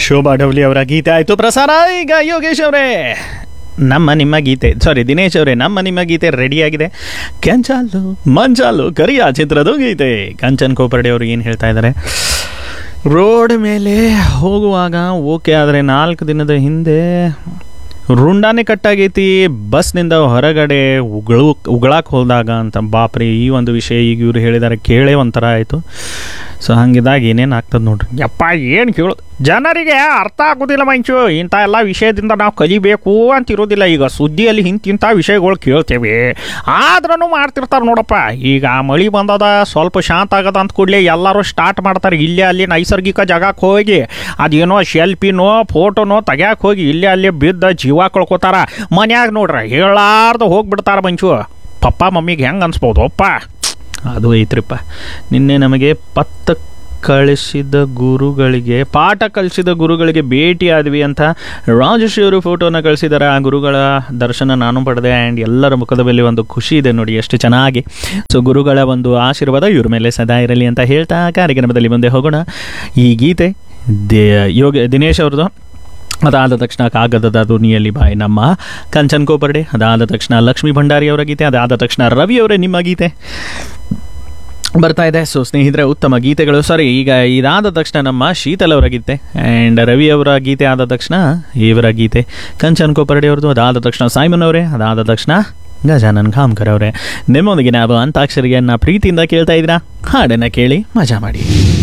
ಶೋಭಾ ಡೌಲಿ ಅವರ ಗೀತೆ ಆಯಿತು ಪ್ರಸಾರ ಈಗ ಯೋಗೇಶ್ ಅವರೇ ನಮ್ಮ ನಿಮ್ಮ ಗೀತೆ ಸಾರಿ ದಿನೇಶ್ ಅವರೇ ನಮ್ಮ ನಿಮ್ಮ ಗೀತೆ ರೆಡಿಯಾಗಿದೆ ಕೆಂಚಾಲು ಮಂಚಾಲು ಕರಿಯ ಚಿತ್ರದ ಗೀತೆ ಕಂಚನ್ ಕೋಪರ್ಡೆ ಅವರು ಏನು ಹೇಳ್ತಾ ಇದ್ದಾರೆ ರೋಡ್ ಮೇಲೆ ಹೋಗುವಾಗ ಓಕೆ ಆದರೆ ನಾಲ್ಕು ದಿನದ ಹಿಂದೆ ರುಂಡಾನೆ ಕಟ್ಟಾಗೈತಿ ಬಸ್ನಿಂದ ಹೊರಗಡೆ ಉಗಳು ಉಗಳಕ್ಕೆ ಹೋದಾಗ ಅಂತ ಬಾಪ್ರಿ ಈ ಒಂದು ವಿಷಯ ಈಗ ಇವ್ರು ಹೇಳಿದ್ದಾರೆ ಕೇಳೇ ಒಂಥರ ಆಯಿತು ಸೊ ಹಂಗಿದಾಗ ಏನೇನು ಆಗ್ತದೆ ನೋಡ್ರಿ ಯಪ್ಪ ಏನು ಕೇಳೋದು ಜನರಿಗೆ ಅರ್ಥ ಆಗೋದಿಲ್ಲ ಮಂಚು ಇಂಥ ಎಲ್ಲ ವಿಷಯದಿಂದ ನಾವು ಕಲಿಬೇಕು ಅಂತ ಇರೋದಿಲ್ಲ ಈಗ ಸುದ್ದಿಯಲ್ಲಿ ಇಂತಿಂಥ ವಿಷಯಗಳು ಕೇಳ್ತೇವೆ ಆದ್ರೂ ಮಾಡ್ತಿರ್ತಾರೆ ನೋಡಪ್ಪ ಈಗ ಮಳೆ ಬಂದದ ಸ್ವಲ್ಪ ಶಾಂತ ಆಗದ ಅಂತ ಕೂಡಲೇ ಎಲ್ಲರೂ ಸ್ಟಾರ್ಟ್ ಮಾಡ್ತಾರೆ ಇಲ್ಲೇ ಅಲ್ಲಿ ನೈಸರ್ಗಿಕ ಜಾಗಕ್ಕೆ ಹೋಗಿ ಅದೇನೋ ಶೆಲ್ಫಿನೋ ಫೋಟೋನೋ ತೆಗ್ಯಾಕೆ ಹೋಗಿ ಇಲ್ಲೇ ಅಲ್ಲಿ ಬಿದ್ದ ಜೀವ ಕಳ್ಕೊತಾರ ಮನ್ಯಾಗ ನೋಡ್ರಿ ಹೇಳಾರ್ದು ಹೋಗ್ಬಿಡ್ತಾರ ಮಂಚು ಪಪ್ಪ ಮಮ್ಮಿಗೆ ಹೆಂಗೆ ಅನ್ಸ್ಬೋದು ಅಪ್ಪ ಅದು ಐತ್ರಿಪ್ಪ ನಿನ್ನೆ ನಮಗೆ ಪತ್ತ ಕಳಿಸಿದ ಗುರುಗಳಿಗೆ ಪಾಠ ಕಲಿಸಿದ ಗುರುಗಳಿಗೆ ಭೇಟಿ ಆದ್ವಿ ಅಂತ ರಾಜಶ್ರೀ ಅವರು ಫೋಟೋನ ಕಳಿಸಿದ್ದಾರೆ ಆ ಗುರುಗಳ ದರ್ಶನ ನಾನು ಪಡೆದೆ ಆ್ಯಂಡ್ ಎಲ್ಲರ ಮುಖದ ಮೇಲೆ ಒಂದು ಖುಷಿ ಇದೆ ನೋಡಿ ಎಷ್ಟು ಚೆನ್ನಾಗಿ ಸೊ ಗುರುಗಳ ಒಂದು ಆಶೀರ್ವಾದ ಇವ್ರ ಮೇಲೆ ಸದಾ ಇರಲಿ ಅಂತ ಹೇಳ್ತಾ ಕಾರ್ಯಕ್ರಮದಲ್ಲಿ ಮುಂದೆ ಹೋಗೋಣ ಈ ಗೀತೆ ದೇ ಯೋಗ ದಿನೇಶ್ ಅವ್ರದ್ದು ಅದಾದ ತಕ್ಷಣ ಕಾಗದದ ಧ್ವನಿಯಲ್ಲಿ ಬಾಯಿ ನಮ್ಮ ಕಂಚನ್ ಕೋಪರ್ಡೆ ಅದಾದ ತಕ್ಷಣ ಲಕ್ಷ್ಮೀ ಭಂಡಾರಿ ಅವರ ಗೀತೆ ಅದಾದ ತಕ್ಷಣ ರವಿ ಅವರೇ ನಿಮ್ಮ ಗೀತೆ ಬರ್ತಾ ಇದೆ ಸೊ ಸ್ನೇಹಿತರೆ ಉತ್ತಮ ಗೀತೆಗಳು ಸಾರಿ ಈಗ ಇದಾದ ತಕ್ಷಣ ನಮ್ಮ ಶೀತಲ್ ಅವರ ಗೀತೆ ಆ್ಯಂಡ್ ರವಿ ಅವರ ಗೀತೆ ಆದ ತಕ್ಷಣ ಇವರ ಗೀತೆ ಕಂಚನ್ ಕೋಪರ್ಡೆ ಅವ್ರದ್ದು ಅದಾದ ತಕ್ಷಣ ಸೈಮನ್ ಅವರೇ ಅದಾದ ತಕ್ಷಣ ಗಜಾನನ್ ಖಾಮ್ಕರ್ ಅವರೇ ನಿಮ್ಮೊಂದಿಗೆ ನಾವು ಅಂತಾಕ್ಷರಿಯನ್ನು ಪ್ರೀತಿಯಿಂದ ಕೇಳ್ತಾ ಇದ್ದೀರಾ ಹಾಡನ್ನು ಕೇಳಿ ಮಜಾ ಮಾಡಿ